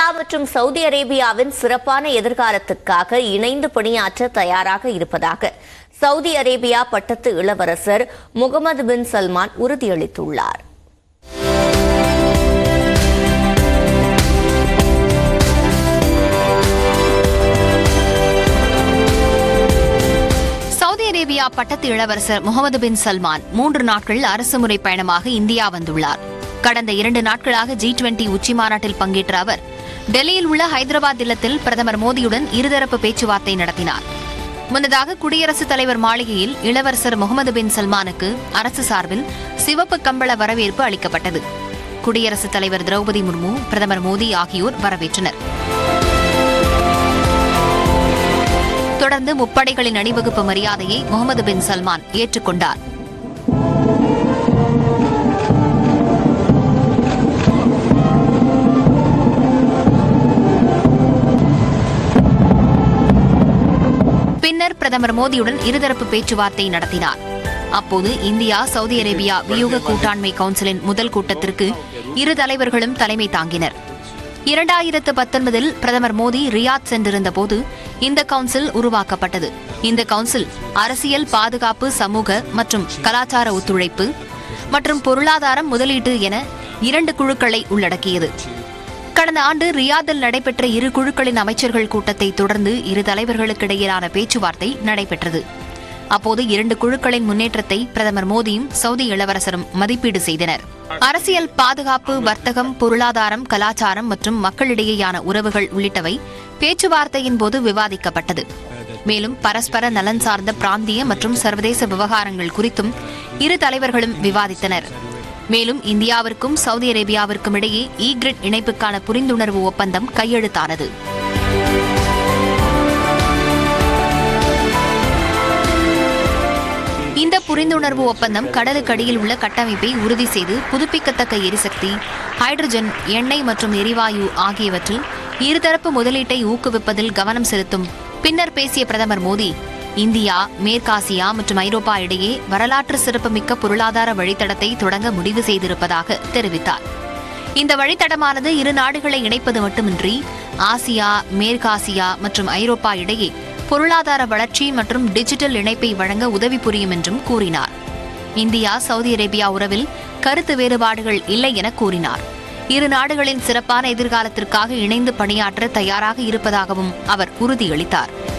மற்றும் சவுதி அரேபியாவின் சிறப்பான எதிர்காலத்துக்காக இணைந்து பணியாற்ற தயாராக இருப்பதாக சவுதி அரேபியா பட்டத்து இளவரசர் முகமது பின் சல்மான் உறுதியளித்துள்ளார் சவுதி அரேபியா பட்டத்து இளவரசர் முகமது பின் சல்மான் மூன்று நாட்கள் அரசுமுறை பயணமாக இந்தியா வந்துள்ளார் கடந்த இரண்டு நாட்களாக ஜி டுவெண்டி உச்சி மாநாட்டில் பங்கேற்ற அவர் டெல்லியில் உள்ள ஹைதராபாத் இல்லத்தில் பிரதமர் மோடியுடன் இருதரப்பு பேச்சுவார்த்தை நடத்தினார் முன்னதாக குடியரசுத் தலைவர் மாளிகையில் இளவரசர் முகமது பின் சல்மானுக்கு அரசு சார்பில் சிவப்பு கம்பள வரவேற்பு அளிக்கப்பட்டது குடியரசுத் தலைவர் திரௌபதி முர்மு பிரதமர் மோடி ஆகியோர் வரவேற்றனர் தொடர்ந்து முப்படைகளின் அணிவகுப்பு மரியாதையை முகமது பின் சல்மான் ஏற்றுக்கொண்டார் பின்னர் பிரதமர் மோடியுடன் இருதரப்பு பேச்சுவார்த்தை நடத்தினார் அப்போது இந்தியா சவுதி அரேபியா வியூக கூட்டாண்மை கவுன்சிலின் முதல் கூட்டத்திற்கு இரு தலைவர்களும் தலைமை தாங்கினர் இரண்டாயிரத்து பத்தொன்பதில் பிரதமர் மோடி ரியாத் சென்றிருந்த போது இந்த கவுன்சில் உருவாக்கப்பட்டது இந்த கவுன்சில் அரசியல் பாதுகாப்பு சமூக மற்றும் கலாச்சார ஒத்துழைப்பு மற்றும் பொருளாதாரம் முதலீட்டு என இரண்டு குழுக்களை உள்ளடக்கியது கடந்த ஆண்டு ரியாதில் நடைபெற்ற இரு குழுக்களின் அமைச்சர்கள் கூட்டத்தை தொடர்ந்து இரு தலைவர்களுக்கிடையிலான பேச்சுவார்த்தை நடைபெற்றது அப்போது இரண்டு குழுக்களின் முன்னேற்றத்தை பிரதமர் மோடியும் சவுதி இளவரசரும் மதிப்பீடு செய்தனர் அரசியல் பாதுகாப்பு வர்த்தகம் பொருளாதாரம் கலாச்சாரம் மற்றும் மக்களிடையேயான உறவுகள் உள்ளிட்டவை பேச்சுவார்த்தையின் போது விவாதிக்கப்பட்டது மேலும் பரஸ்பர நலன் சார்ந்த பிராந்திய மற்றும் சர்வதேச விவகாரங்கள் குறித்தும் இரு தலைவர்களும் விவாதித்தனர் மேலும் இந்தியாவிற்கும் சவுதி அரேபியாவிற்கும் இடையே இ கிரிட் இணைப்புக்கான புரிந்துணர்வு ஒப்பந்தம் கையெழுத்தானது இந்த புரிந்துணர்வு ஒப்பந்தம் கடலுக்கடியில் உள்ள கட்டமைப்பை உறுதி செய்து புதுப்பிக்கத்தக்க எரிசக்தி ஹைட்ரஜன் எண்ணெய் மற்றும் எரிவாயு ஆகியவற்றில் இருதரப்பு முதலீட்டை ஊக்குவிப்பதில் கவனம் செலுத்தும் பின்னர் பேசிய பிரதமர் மோடி இந்தியா மேற்காசியா மற்றும் ஐரோப்பா இடையே வரலாற்று சிறப்புமிக்க பொருளாதார வழித்தடத்தை தொடங்க முடிவு செய்திருப்பதாக தெரிவித்தார் இந்த வழித்தடமானது இரு நாடுகளை இணைப்பது மட்டுமின்றி ஆசியா மேற்காசியா மற்றும் ஐரோப்பா இடையே பொருளாதார வளர்ச்சி மற்றும் டிஜிட்டல் இணைப்பை வழங்க உதவி புரியும் என்றும் கூறினார் இந்தியா சவுதி அரேபியா உறவில் கருத்து வேறுபாடுகள் இல்லை என கூறினார் இரு நாடுகளின் சிறப்பான எதிர்காலத்திற்காக இணைந்து பணியாற்ற தயாராக இருப்பதாகவும் அவர் உறுதியளித்தார்